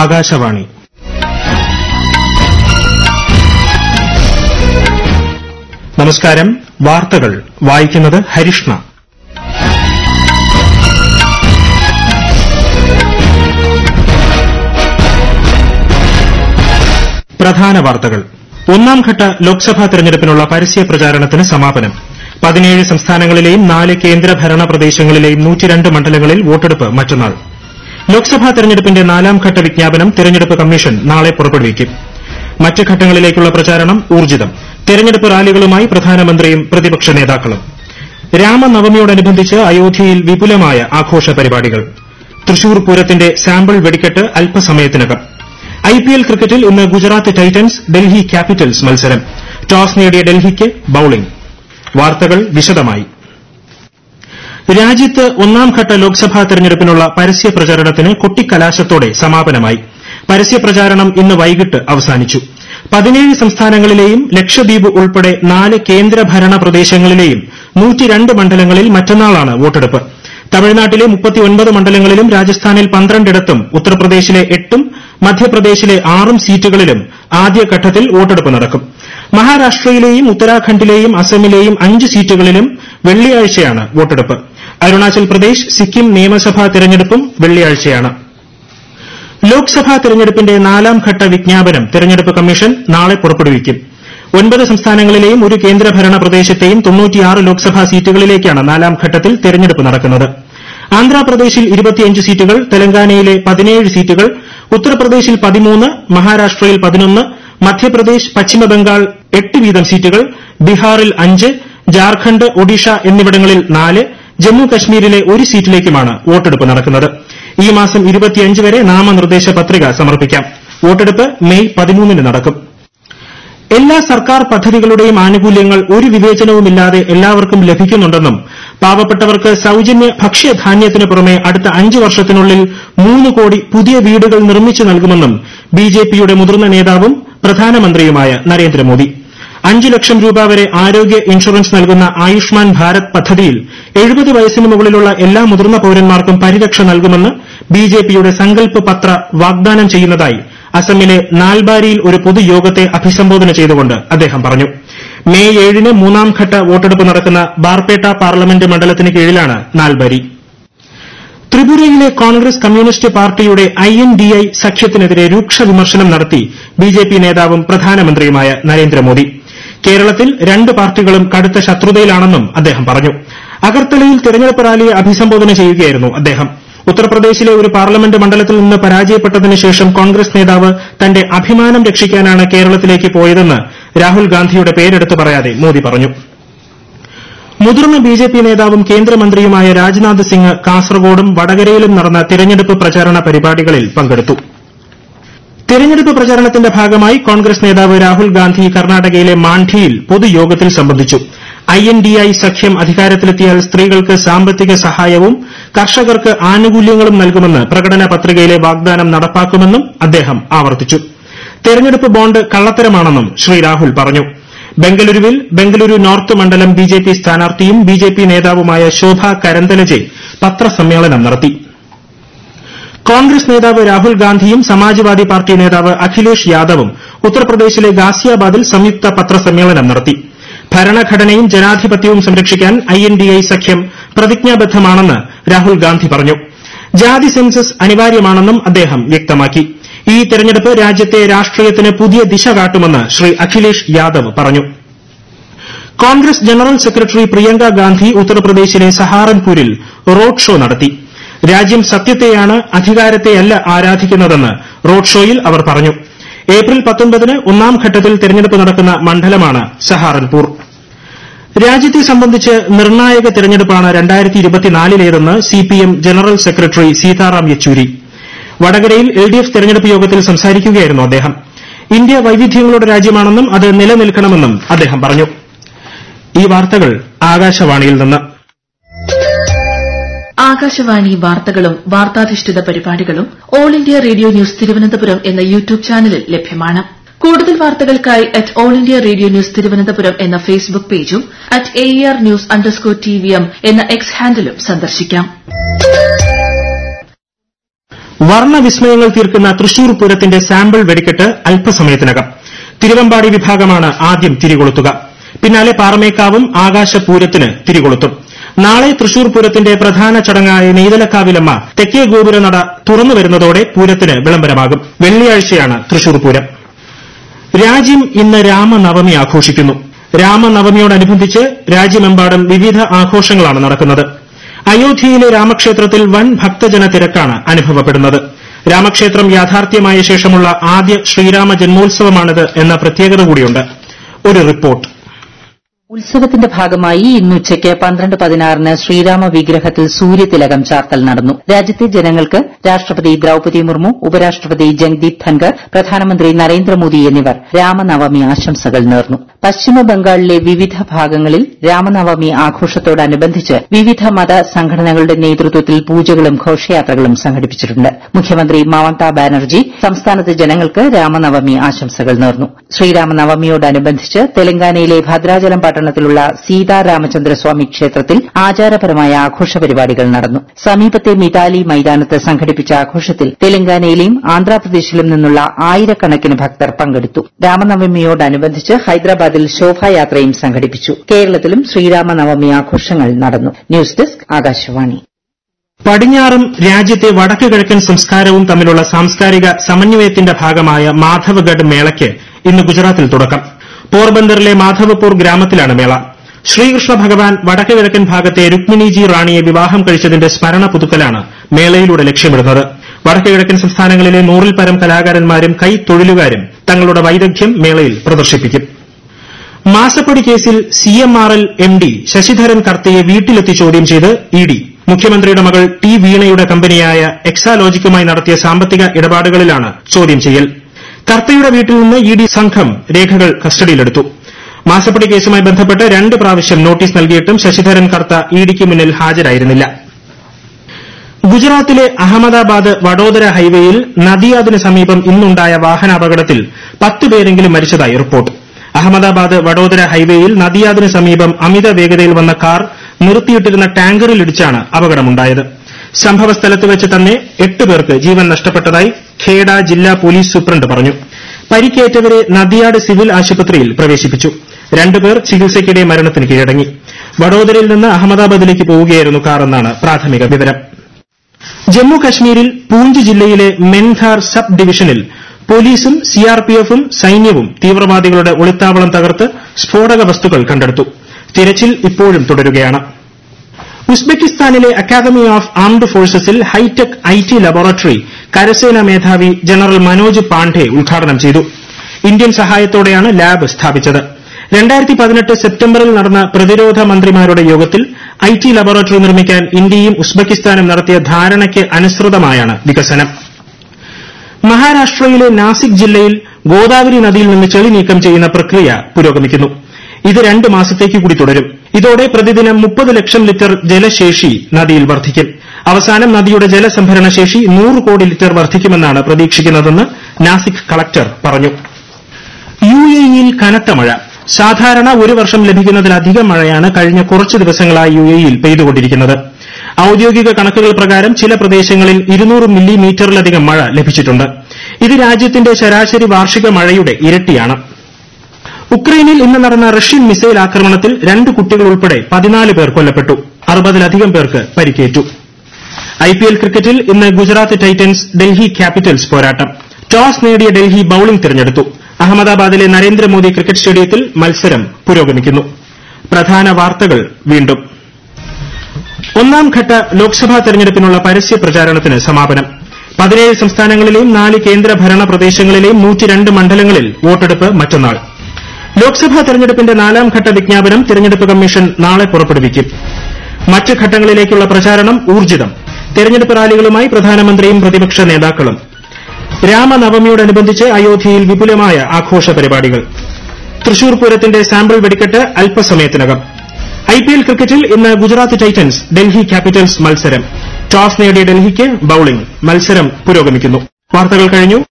ആകാശവാണി നമസ്കാരം വാർത്തകൾ വായിക്കുന്നത് ഹരിഷ്ണ പ്രധാന വാർത്തകൾ ഒന്നാംഘട്ട ലോക്സഭാ തെരഞ്ഞെടുപ്പിനുള്ള പരസ്യ പ്രചാരണത്തിന് സമാപനം പതിനേഴ് സംസ്ഥാനങ്ങളിലെയും നാല് കേന്ദ്രഭരണ പ്രദേശങ്ങളിലെയും മണ്ഡലങ്ങളിൽ വോട്ടെടുപ്പ് മറ്റന്നാൾ ലോക്സഭാ തെരഞ്ഞെടുപ്പിന്റെ നാലാംഘട്ട വിജ്ഞാപനം തെരഞ്ഞെടുപ്പ് കമ്മീഷൻ നാളെ പുറപ്പെടുവിക്കും മറ്റ് ഘട്ടങ്ങളിലേക്കുള്ള പ്രചാരണം ഊർജ്ജിതം തെരഞ്ഞെടുപ്പ് റാലികളുമായി പ്രധാനമന്ത്രിയും പ്രതിപക്ഷ നേതാക്കളും രാമനവമിയോടനുബന്ധിച്ച് അയോധ്യയിൽ വിപുലമായ ആഘോഷ പരിപാടികൾ തൃശൂർ പൂരത്തിന്റെ സാമ്പിൾ വെടിക്കെട്ട് അല്പസമയത്തിനകം ഐപിഎൽ ക്രിക്കറ്റിൽ ഇന്ന് ഗുജറാത്ത് ടൈറ്റൻസ് ഡൽഹി ക്യാപിറ്റൽസ് മത്സരം ടോസ് നേടിയ ഡൽഹിക്ക് ബൌളിംഗ് വാർത്തകൾ വിശദമായി രാജ്യത്ത് ഒന്നാംഘട്ട ലോക്സഭാ തെരഞ്ഞെടുപ്പിനുള്ള പരസ്യ പ്രചാരണത്തിന് കൊട്ടിക്കലാശത്തോടെ സമാപനമായി പരസ്യ പ്രചാരണം ഇന്ന് വൈകിട്ട് അവസാനിച്ചു പതിനേഴ് സംസ്ഥാനങ്ങളിലെയും ലക്ഷദ്വീപ് ഉൾപ്പെടെ നാല് കേന്ദ്രഭരണ പ്രദേശങ്ങളിലെയും മണ്ഡലങ്ങളിൽ മറ്റന്നാളാണ് വോട്ടെടുപ്പ് തമിഴ്നാട്ടിലെ മണ്ഡലങ്ങളിലും രാജസ്ഥാനിൽ പന്ത്രണ്ടിടത്തും ഉത്തർപ്രദേശിലെ എട്ടും മധ്യപ്രദേശിലെ ആറും സീറ്റുകളിലും ആദ്യഘട്ടത്തിൽ വോട്ടെടുപ്പ് നടക്കും മഹാരാഷ്ട്രയിലെയും ഉത്തരാഖണ്ഡിലെയും അസമിലെയും അഞ്ച് സീറ്റുകളിലും വെള്ളിയാഴ്ചയാണ് വോട്ടെടുപ്പ് അരുണാചൽ പ്രദേശ് സിക്കിം നിയമസഭാ തെരഞ്ഞെടുപ്പും വെള്ളിയാഴ്ചയാണ് ലോക്സഭാ തെരഞ്ഞെടുപ്പിന്റെ നാലാംഘട്ട വിജ്ഞാപനം തെരഞ്ഞെടുപ്പ് കമ്മീഷൻ നാളെ പുറപ്പെടുവിക്കും ഒൻപത് സംസ്ഥാനങ്ങളിലെയും ഒരു കേന്ദ്രഭരണ പ്രദേശത്തെയും ലോക്സഭാ സീറ്റുകളിലേക്കാണ് നാലാംഘട്ടത്തിൽ തെരഞ്ഞെടുപ്പ് നടക്കുന്നത് ആന്ധ്രാപ്രദേശിൽ സീറ്റുകൾ തെലങ്കാനയിലെ സീറ്റുകൾ ഉത്തർപ്രദേശിൽ മഹാരാഷ്ട്രയിൽ മധ്യപ്രദേശ് പശ്ചിമബംഗാൾ എട്ട് വീതം സീറ്റുകൾ ബീഹാറിൽ അഞ്ച് ജാർഖണ്ഡ് ഒഡീഷ എന്നിവിടങ്ങളിൽ നാല് ജമ്മു കശ്മീരിലെ ഒരു സീറ്റിലേക്കുമാണ് വോട്ടെടുപ്പ് നടക്കുന്നത് ഈ മാസം വരെ നാമനിർദ്ദേശ പത്രിക സമർപ്പിക്കാം വോട്ടെടുപ്പ് മെയ് പതിമൂന്നിന് നടക്കും എല്ലാ സർക്കാർ പദ്ധതികളുടെയും ആനുകൂല്യങ്ങൾ ഒരു വിവേചനവുമില്ലാതെ എല്ലാവർക്കും ലഭിക്കുന്നുണ്ടെന്നും പാവപ്പെട്ടവർക്ക് സൌജന്യ ഭക്ഷ്യധാന്യത്തിന് പുറമെ അടുത്ത അഞ്ച് വർഷത്തിനുള്ളിൽ മൂന്ന് കോടി പുതിയ വീടുകൾ നിർമ്മിച്ചു നൽകുമെന്നും ബിജെപിയുടെ മുതിർന്ന നേതാവും പ്രധാനമന്ത്രിയുമായ നരേന്ദ്രമോദി അഞ്ച് ലക്ഷം രൂപ വരെ ആരോഗ്യ ഇൻഷുറൻസ് നൽകുന്ന ആയുഷ്മാൻ ഭാരത് പദ്ധതിയിൽ എഴുപത് വയസ്സിന് മുകളിലുള്ള എല്ലാ മുതിർന്ന പൌരന്മാർക്കും പരിരക്ഷ നൽകുമെന്ന് ബിജെപിയുടെ സങ്കൽപ് പത്ര വാഗ്ദാനം ചെയ്യുന്നതായി അസമിലെ നാൽബാരിയിൽ ഒരു പൊതുയോഗത്തെ അഭിസംബോധന ചെയ്തുകൊണ്ട് അദ്ദേഹം പറഞ്ഞു മെയ് ഏഴിന് മൂന്നാംഘട്ട വോട്ടെടുപ്പ് നടക്കുന്ന ബാർപേട്ട പാർലമെന്റ് മണ്ഡലത്തിന് കീഴിലാണ് നാൽബാരി ത്രിപുരയിലെ കോൺഗ്രസ് കമ്മ്യൂണിസ്റ്റ് പാർട്ടിയുടെ ഐഎൻഡിഐ സഖ്യത്തിനെതിരെ രൂക്ഷ വിമർശനം നടത്തി ബിജെപി നേതാവും പ്രധാനമന്ത്രിയുമായ നരേന്ദ്രമോദി കേരളത്തിൽ രണ്ട് പാർട്ടികളും കടുത്ത ശത്രുതയിലാണെന്നും അദ്ദേഹം പറഞ്ഞു അഗർത്തലയിൽ തെരഞ്ഞെടുപ്പ് റാലിയെ അഭിസംബോധന ചെയ്യുകയായിരുന്നു അദ്ദേഹം ഉത്തർപ്രദേശിലെ ഒരു പാർലമെന്റ് മണ്ഡലത്തിൽ നിന്ന് പരാജയപ്പെട്ടതിന് ശേഷം കോൺഗ്രസ് നേതാവ് തന്റെ അഭിമാനം രക്ഷിക്കാനാണ് കേരളത്തിലേക്ക് പോയതെന്ന് രാഹുൽ ഗാന്ധിയുടെ പേരെടുത്ത് പറയാതെ മോദി പറഞ്ഞു മുതിർന്ന ബിജെപി നേതാവും കേന്ദ്രമന്ത്രിയുമായ രാജ്നാഥ് സിംഗ് കാസർഗോഡും വടകരയിലും നടന്ന തെരഞ്ഞെടുപ്പ് പ്രചാരണ പരിപാടികളിൽ പങ്കെടുത്തു തെരഞ്ഞെടുപ്പ് പ്രചാരണത്തിന്റെ ഭാഗമായി കോൺഗ്രസ് നേതാവ് രാഹുൽ ഗാന്ധി കർണാടകയിലെ മാണ്ഡിയിൽ പൊതുയോഗത്തിൽ സംബന്ധിച്ചു ഐഎൻഡിഐ സഖ്യം അധികാരത്തിലെത്തിയാൽ സ്ത്രീകൾക്ക് സാമ്പത്തിക സഹായവും കർഷകർക്ക് ആനുകൂല്യങ്ങളും നൽകുമെന്ന് പ്രകടന പത്രികയിലെ വാഗ്ദാനം നടപ്പാക്കുമെന്നും അദ്ദേഹം ആവർത്തിച്ചു തെരഞ്ഞെടുപ്പ് ബോണ്ട് കള്ളത്തരമാണെന്നും ശ്രീ രാഹുൽ പറഞ്ഞു ബംഗലൂരുവിൽ ബംഗലൂരു നോർത്ത് മണ്ഡലം ബിജെപി സ്ഥാനാർത്ഥിയും ബിജെപി നേതാവുമായ ശോഭ കരന്തലജെ പത്രസമ്മേളനം നടത്തി കോൺഗ്രസ് നേതാവ് രാഹുൽ ഗാന്ധിയും സമാജ്വാദി പാർട്ടി നേതാവ് അഖിലേഷ് യാദവും ഉത്തർപ്രദേശിലെ ഗാസിയാബാദിൽ സംയുക്ത പത്രസമ്മേളനം നടത്തി ഭരണഘടനയും ജനാധിപത്യവും സംരക്ഷിക്കാൻ ഐഎൻഡിഐ സഖ്യം പ്രതിജ്ഞാബദ്ധമാണെന്ന് രാഹുൽ ഗാന്ധി പറഞ്ഞു ജാതി സെൻസസ് അനിവാര്യമാണെന്നും അദ്ദേഹം വ്യക്തമാക്കി ഈ തെരഞ്ഞെടുപ്പ് രാജ്യത്തെ രാഷ്ട്രീയത്തിന് പുതിയ ദിശ കാട്ടുമെന്ന് ശ്രീ അഖിലേഷ് യാദവ് പറഞ്ഞു കോൺഗ്രസ് ജനറൽ സെക്രട്ടറി പ്രിയങ്ക ഗാന്ധി ഉത്തർപ്രദേശിലെ സഹാറൻപൂരിൽ റോഡ് ഷോ നടത്തി രാജ്യം സത്യത്തെയാണ് അധികാരത്തെയല്ല ആരാധിക്കുന്നതെന്ന് റോഡ് ഷോയിൽ അവർ പറഞ്ഞു ഏപ്രിൽ പത്തൊൻപതിന് ഒന്നാം ഘട്ടത്തിൽ തെരഞ്ഞെടുപ്പ് നടക്കുന്ന മണ്ഡലമാണ് സഹാറൻപൂർ രാജ്യത്തെ സംബന്ധിച്ച് നിർണായക തെരഞ്ഞെടുപ്പാണ് ലേതെന്ന് CPM general secretary Sitaram Yechury വടകരയിൽ എൽഡിഎഫ് തെരഞ്ഞെടുപ്പ് യോഗത്തിൽ സംസാരിക്കുകയായിരുന്നു അദ്ദേഹം ഇന്ത്യ വൈവിധ്യങ്ങളുടെ രാജ്യമാണെന്നും അത് നിലനിൽക്കണമെന്നും അദ്ദേഹം പറഞ്ഞു ഈ വാർത്തകൾ ആകാശവാണിയിൽ നിന്ന് ആകാശവാണി വാർത്തകളും വാർത്താധിഷ്ഠിത പരിപാടികളും All India Radio News Thiruvananthapuram എന്ന യൂട്യൂബ് ചാനലിൽ ലഭ്യമാണ് കൂടുതൽ വാർത്തകൾക്കായി at All India Radio News Thiruvananthapuram എന്ന ഫേസ്ബുക്ക് പേജും at A R news underscore T V M എന്ന എക്സ് ഹാൻഡിലും സന്ദർശിക്കാം വർണ്ണവിസ്മയങ്ങൾ തീർക്കുന്ന തൃശൂർ പൂരത്തിന്റെ സാമ്പിൾ വെടിക്കെട്ട് അല്പസമയത്തിനകം തിരുവമ്പാടി വിഭാഗമാണ് ആദ്യം തിരികൊളുത്തുക പിന്നാലെ പാറമേക്കാവും ആകാശപൂരത്തിന് തിരികൊളുത്തും നാളെ തൃശൂർ പൂരത്തിന്റെ പ്രധാന ചടങ്ങായ നെയ്തലക്കാവിലമ്മ തെക്കേ ഗോപുര നട തുറന്നു വരുന്നതോടെ പൂരത്തിന് വിളംബരമാകും വെള്ളിയാഴ്ചയാണ് തൃശൂർ പൂരം രാജ്യം ഇന്ന് രാമനവമി ആഘോഷിക്കുന്നു രാമനവമിയോടനുബന്ധിച്ച് രാജ്യമെമ്പാടും വിവിധ ആഘോഷങ്ങളാണ് നടക്കുന്നത് അയോധ്യയിലെ രാമക്ഷേത്രത്തിൽ വൻ ഭക്തജന തിരക്കാണ് അനുഭവപ്പെടുന്നത് രാമക്ഷേത്രം യാഥാർത്ഥ്യമായ ശേഷമുള്ള ആദ്യ ശ്രീരാമ ജന്മോത്സവമാണിത് എന്ന പ്രത്യേകത കൂടിയുണ്ട് ഒരു റിപ്പോർട്ട് ഉത്സവത്തിന്റെ ഭാഗമായി ഇന്ന് ഉച്ചയ്ക്ക് പന്ത്രണ്ട് പതിനാറിന് ശ്രീരാമ വിഗ്രഹത്തിൽ സൂര്യതിലകം ചാർത്തൽ നടന്നു രാജ്യത്തെ ജനങ്ങൾക്ക് രാഷ്ട്രപതി ദ്രൌപതി മുർമു ഉപരാഷ്ട്രപതി ജഗ്ദീപ് ധൻകർ പ്രധാനമന്ത്രി നരേന്ദ്രമോദി എന്നിവർ രാമനവമി ആശംസകൾ നേർന്നു പശ്ചിമ ബംഗാളിലെ വിവിധ ഭാഗങ്ങളിൽ രാമനവമി ആഘോഷത്തോടനുബന്ധിച്ച് വിവിധ മത സംഘടനകളുടെ നേതൃത്വത്തിൽ പൂജകളും ഘോഷയാത്രകളും സംഘടിപ്പിച്ചിട്ടുണ്ട് മുഖ്യമന്ത്രി മമതാ ബാനർജി സംസ്ഥാനത്തെ ജനങ്ങൾക്ക് രാമനവമി ആശംസകൾ നേർന്നു ശ്രീരാമനവമിയോടനുബന്ധിച്ച് തെലങ്കാനയിലെ ഭദ്രാചലം പട്ടണത്തിലുള്ള സീതാരാമചന്ദ്രസ്വാമി ക്ഷേത്രത്തിൽ ആചാരപരമായ ആഘോഷ പരിപാടികൾ നടന്നു സമീപത്തെ മിതാലി മൈതാനത്ത് സംഘടിപ്പിച്ച ആഘോഷത്തിൽ തെലങ്കാനയിലെയും ആന്ധ്രാപ്രദേശിലും നിന്നുള്ള ആയിരക്കണക്കിന് ഭക്തർ പങ്കെടുത്തു രാമനവമിയോടനുബന്ധിച്ച് ഹൈദരാബാദിൽ ശോഭായാത്രയും സംഘടിപ്പിച്ചു കേരളത്തിലും ശ്രീരാമനവമി ആഘോഷങ്ങൾ നടന്നു ന്യൂസ് ഡെസ്ക് ആകാശവാണി പടിഞ്ഞാറും രാജ്യത്തെ വടക്ക് കിഴക്കൻ സംസ്കാരവും തമ്മിലുള്ള സാംസ്കാരിക സമന്വയത്തിന്റെ ഭാഗമായ മാധവഗഡ് മേളയ്ക്ക് ഇന്ന് ഗുജറാത്തിൽ തുടക്കം പോർബന്ദറിലെ മാധവപൂർ ഗ്രാമത്തിലാണ് മേള ശ്രീകൃഷ്ണ ഭഗവാൻ വടക്ക് കിഴക്കൻ ഭാഗത്തെ രുക്മിണിജി റാണിയെ വിവാഹം കഴിച്ചതിന്റെ സ്മരണ പുതുക്കലാണ് മേളയിലൂടെ ലക്ഷ്യമിടുന്നത് വടക്ക് കിഴക്കൻ സംസ്ഥാനങ്ങളിലെ നൂറിൽ പരം കലാകാരന്മാരും കൈത്തൊഴിലുകാരും തങ്ങളുടെ വൈദഗ്ധ്യം മേളയിൽ പ്രദർശിപ്പിക്കും മാസപ്പടി കേസിൽ സിഎംആർഎൽ എംഡി ശശിധരൻ കർത്തയെ വീട്ടിലെത്തി ചോദ്യം ചെയ്ത് ഇഡി മുഖ്യമന്ത്രിയുടെ മകൾ ടി വീണയുടെ കമ്പനിയായ എക്സാലോജിക്കുമായി നടത്തിയ സാമ്പത്തിക ഇടപാടുകളിലാണ് ചോദ്യം ചെയ്യൽ കർത്തയുടെ വീട്ടിൽ നിന്ന് ഇഡി സംഘം രേഖകൾ കസ്റ്റഡിയിലെടുത്തു മാസപ്പടി കേസുമായി ബന്ധപ്പെട്ട് രണ്ട് പ്രാവശ്യം നോട്ടീസ് നൽകിയിട്ടും ശശിധരൻ കർത്ത ഇഡിക്ക് മുന്നിൽ ഹാജരായിരുന്നില്ല ഗുജറാത്തിലെ അഹമ്മദാബാദ് വഡോദര ഹൈവേയിൽ നദിയാദിന് സമീപം ഇന്നുണ്ടായ വാഹനാപകടത്തിൽ പത്ത് പേരെങ്കിലും മരിച്ചതായി റിപ്പോർട്ട് അഹമ്മദാബാദ് വഡോദര ഹൈവേയിൽ നദിയാദിന് സമീപം അമിത വേഗതയിൽ വന്ന കാർ നിർത്തിയിട്ടിരുന്ന ടാങ്കറിലിടിച്ചാണ് അപകടമുണ്ടായത് സംഭവസ്ഥലത്ത് വെച്ച് തന്നെ എട്ട് പേർക്ക് ജീവൻ നഷ്ടപ്പെട്ടതായി ഖേഡ ജില്ലാ പോലീസ് സൂപ്രണ്ട് പറഞ്ഞു പരിക്കേറ്റവരെ നദിയാട് സിവിൽ ആശുപത്രിയിൽ പ്രവേശിപ്പിച്ചു രണ്ടുപേർ ചികിത്സയ്ക്കിടെ മരണത്തിന് കീഴടങ്ങി വഡോദരയിൽ നിന്ന് അഹമ്മദാബാദിലേക്ക് പോവുകയായിരുന്നു കാർ എന്നാണ് പ്രാഥമിക വിവരം ജമ്മു കശ്മീരിൽ പൂഞ്ച് ജില്ലയിലെ മെൻധാർ സബ് ഡിവിഷനിൽ പോലീസും സിആർപിഎഫും സൈന്യവും തീവ്രവാദികളുടെ ഒളിത്താവളം തകർത്ത് സ്ഫോടക വസ്തുക്കൾ കണ്ടെടുത്തു തിരച്ചിൽ ഇപ്പോഴും തുടരുകയാണ് ഉസ്ബെക്കിസ്ഥാനിലെ അക്കാദമി ഓഫ് ആംഡ് ഫോഴ്സസിൽ ഹൈടെക് ഐടി ലബോറട്ടറി കരസേനാ മേധാവി ജനറൽ മനോജ് പാണ്ഡെ ഉദ്ഘാടനം ചെയ്തു ഇന്ത്യൻ സഹായത്തോടെയാണ് ലാബ് സ്ഥാപിച്ചത് സെപ്റ്റംബറിൽ നടന്ന പ്രതിരോധ മന്ത്രിമാരുടെ യോഗത്തിൽ ഐടി ലബോറട്ടറി നിർമ്മിക്കാൻ ഇന്ത്യയും ഉസ്ബെക്കിസ്ഥാനും നടത്തിയ ധാരണയ്ക്ക് അനുസൃതമായാണ് വികസനം മഹാരാഷ്ട്രയിലെ നാസിക് ജില്ലയിൽ ഗോദാവരി നദിയിൽ നിന്ന് ചെളി നീക്കം ചെയ്യുന്ന പ്രക്രിയ പുരോഗമിക്കുന്നു ഇത് രണ്ട് മാസത്തേക്ക് കൂടി തുടരും ഇതോടെ പ്രതിദിനം മുപ്പത് ലക്ഷം ലിറ്റർ ജലശേഷി നദിയിൽ വർദ്ധിക്കും അവസാനം നദിയുടെ ജലസംഭരണ ശേഷി നൂറ് കോടി ലിറ്റർ വർദ്ധിക്കുമെന്നാണ് പ്രതീക്ഷിക്കുന്നതെന്ന് നാസിക് കളക്ടർ പറഞ്ഞു യു എയിൽ കനത്ത മഴ സാധാരണ ഒരു വർഷം ലഭിക്കുന്നതിലധികം മഴയാണ് കഴിഞ്ഞ കുറച്ച് ദിവസങ്ങളായി യു എയിൽ പെയ്തുകൊണ്ടിരിക്കുന്നത് ഔദ്യോഗിക കണക്കുകൾ പ്രകാരം ചില പ്രദേശങ്ങളിൽ ഇരുന്നൂറ് മില്ലിമീറ്ററിലധികം മഴ ലഭിച്ചിട്ടുണ്ട് ഇത് രാജ്യത്തിന്റെ ശരാശരി വാർഷിക മഴയുടെ ഇരട്ടിയാണ് ഉക്രൈനിൽ ഇന്ന് നടന്ന റഷ്യൻ മിസൈൽ ആക്രമണത്തിൽ രണ്ട് കുട്ടികൾ ഉൾപ്പെടെ പതിനാല് പേർ കൊല്ലപ്പെട്ടു അറുപതിലധികം പേർക്ക് പരിക്കേറ്റു ഐപിഎൽ ക്രിക്കറ്റിൽ ഇന്ന് ഗുജറാത്ത് ടൈറ്റൻസ് ഡൽഹി ക്യാപിറ്റൽസ് പോരാട്ടം ടോസ് നേടിയ ഡൽഹി ബൌളിംഗ് തിരഞ്ഞെടുത്തു അഹമ്മദാബാദിലെ നരേന്ദ്രമോദി ക്രിക്കറ്റ് സ്റ്റേഡിയത്തിൽ മത്സരം പുരോഗമിക്കുന്നു പ്രധാന വാർത്തകൾ വീണ്ടും ഒന്നാം ഘട്ട ലോക്സഭാ തെരഞ്ഞെടുപ്പിനുള്ള പരസ്യ പ്രചാരണത്തിന് സമാപനം പതിനേഴ് സംസ്ഥാനങ്ങളിലെയും നാല് കേന്ദ്രഭരണ പ്രദേശങ്ങളിലെയും നൂറ്റിരണ്ട് മണ്ഡലങ്ങളിൽ വോട്ടെടുപ്പ് മറ്റന്നാൾ ലോക്സഭാ തെരഞ്ഞെടുപ്പിന്റെ നാലാം ഘട്ട വിജ്ഞാപനം തെരഞ്ഞെടുപ്പ് കമ്മീഷൻ നാളെ പുറപ്പെടുവിക്കും മറ്റ് ഘട്ടങ്ങളിലേക്കുള്ള പ്രചാരണം ഊർജ്ജിതം തെരഞ്ഞെടുപ്പ് റാലികളുമായി പ്രധാനമന്ത്രിയും പ്രതിപക്ഷ നേതാക്കളും രാമനവമിയോടനുബന്ധിച്ച് അയോധ്യയിൽ വിപുലമായ ആഘോഷ പരിപാടികൾ തൃശൂർ പൂരത്തിന്റെ സാമ്പിൾ വെടിക്കെട്ട് അല്പസമയത്തിനകം ഐപിഎൽ ക്രിക്കറ്റിൽ ഇന്ന് ഗുജറാത്ത് ടൈറ്റൻസ് ഡൽഹി ക്യാപിറ്റൽസ് മത്സരം ടോസ് നേടിയ ഡൽഹിക്ക് ബൌളിംഗ് മത്സരം പുരോഗമിക്കുന്നു വാർത്തകൾ കഴിഞ്ഞു